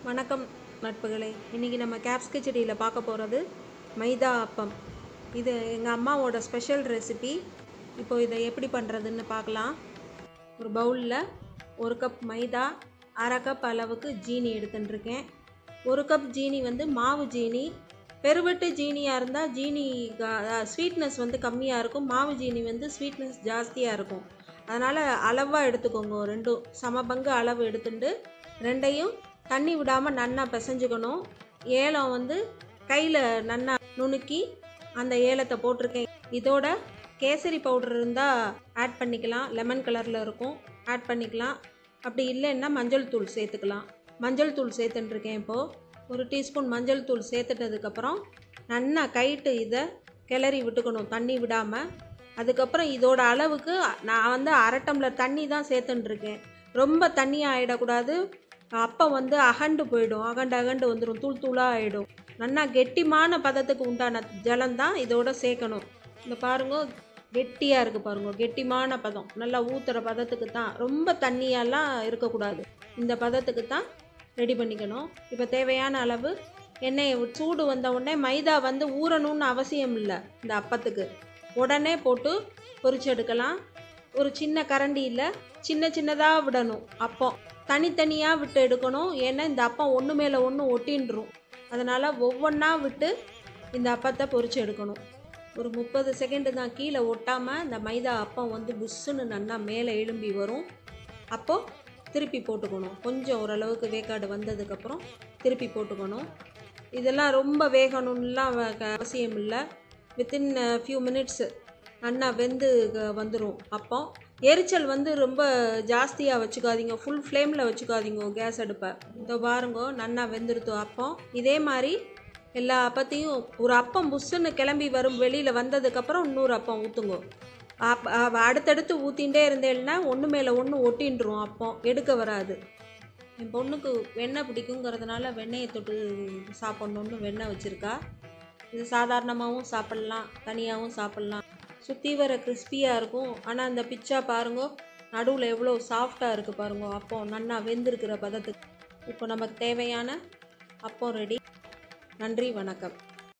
வணக்கம் நட்புகளே இன்றைக்கி நம்ம கேப்ஸ் கிச்சடியில் பார்க்க போகிறது மைதா அப்பம் இது எங்கள் அம்மாவோட ஸ்பெஷல் ரெசிபி இப்போ இதை எப்படி பண்ணுறதுன்னு பார்க்கலாம் ஒரு பவுலில் ஒரு கப் மைதா அரை கப் அளவுக்கு ஜீனி எடுத்துட்டுருக்கேன் ஒரு கப் ஜீனி வந்து மாவு ஜீனி பெருவெட்டு ஜீனியாக இருந்தால் ஜீனி ஸ்வீட்னஸ் வந்து கம்மியாக இருக்கும் மாவு ஜீனி வந்து ஸ்வீட்னஸ் ஜாஸ்தியாக இருக்கும் அதனால் அளவாக எடுத்துக்கோங்க ரெண்டும் சம பங்கு அளவு எடுத்துட்டு ரெண்டையும் தண்ணி விடாமல் நன்னா பிசைஞ்சுக்கணும் ஏலம் வந்து கையில் நன்னா நுணுக்கி அந்த ஏலத்தை போட்டிருக்கேன் இதோட கேசரி பவுடர் இருந்தால் ஆட் பண்ணிக்கலாம் லெமன் கலரில் இருக்கும் ஆட் பண்ணிக்கலாம் அப்படி இல்லைன்னா மஞ்சள் தூள் சேர்த்துக்கலாம் மஞ்சள் தூள் சேர்த்துட்டுருக்கேன் இப்போது ஒரு டீஸ்பூன் மஞ்சள் தூள் சேர்த்துட்டதுக்கப்புறம் நன்னா கைட்டு இதை கிளறி விட்டுக்கணும் தண்ணி விடாமல் அதுக்கப்புறம் இதோட அளவுக்கு நான் வந்து அரை டம்ளர் தண்ணி தான் சேர்த்துட்டுருக்கேன் ரொம்ப தண்ணியாக ஆகிடக்கூடாது அப்பம் வந்து அகண்டு போயிடும் அகண்டு அகண்டு வந்துடும் தூள் தூளாக ஆகிடும் நல்லா கெட்டிமான பதத்துக்கு உண்டான ஜலம் தான் இதோட சேர்க்கணும் இந்த பாருங்க கெட்டியாக இருக்குது பாருங்க கெட்டிமான பதம் நல்லா ஊற்றுற பதத்துக்கு தான் ரொம்ப தண்ணியெல்லாம் இருக்கக்கூடாது இந்த பதத்துக்கு தான் ரெடி பண்ணிக்கணும் இப்போ தேவையான அளவு எண்ணெயை சூடு வந்த உடனே மைதா வந்து ஊறணும்னு அவசியம் இல்லை இந்த அப்பத்துக்கு உடனே போட்டு பொரிச்சு எடுக்கலாம் ஒரு சின்ன கரண்டியில் சின்ன சின்னதாக விடணும் அப்பம் தனித்தனியாக விட்டு எடுக்கணும் ஏன்னா இந்த அப்பம் ஒன்று மேலே ஒன்று ஒட்டின்றும் அதனால் ஒவ்வொன்றா விட்டு இந்த அப்பத்தை பொரிச்சு எடுக்கணும் ஒரு முப்பது செகண்டு தான் கீழே ஒட்டாமல் இந்த மைதா அப்பம் வந்து புஷ்ஷுன்னு நல்லா மேலே எழும்பி வரும் அப்போது திருப்பி போட்டுக்கணும் கொஞ்சம் ஓரளவுக்கு வேக்காடு வந்ததுக்கப்புறம் திருப்பி போட்டுக்கணும் இதெல்லாம் ரொம்ப வேகணும்லாம் அவசியம் இல்லை வித்தின் ஃபியூ மினிட்ஸு நல்லா வெந்து வந்துடும் அப்போ எரிச்சல் வந்து ரொம்ப ஜாஸ்தியாக வச்சுக்காதீங்க ஃபுல் ஃப்ளேமில் வச்சுக்காதீங்க கேஸ் அடுப்பை இதோ பாருங்க நல்லா வெந்துருத்து அப்பம் இதே மாதிரி எல்லா அப்பத்தையும் ஒரு அப்பம் புஷ்ஷுன்னு கிளம்பி வரும் வெளியில் வந்ததுக்கப்புறம் இன்னொரு அப்பம் ஊற்றுங்க அப் அடுத்தடுத்து ஊற்றிகிட்டே இருந்தேன்னா ஒன்று மேலே ஒன்று ஒட்டின்றும் அப்போ எடுக்க வராது என் பொண்ணுக்கு வெண்ணெய் பிடிக்குங்கிறதுனால வெண்ணெயை தொட்டு சாப்பிட்ணுன்னு வெண்ணெய் வச்சுருக்கா இது சாதாரணமாகவும் சாப்பிட்லாம் தனியாகவும் சாப்பிட்லாம் சுற்றி வர கிறிஸ்பியாக இருக்கும் ஆனால் அந்த பிச்சா பாருங்க நடுவில் எவ்வளோ சாஃப்டாக இருக்குது பாருங்க அப்போ நன்னா வெந்திருக்கிற பதத்துக்கு இப்போ நமக்கு தேவையான அப்போ ரெடி நன்றி வணக்கம்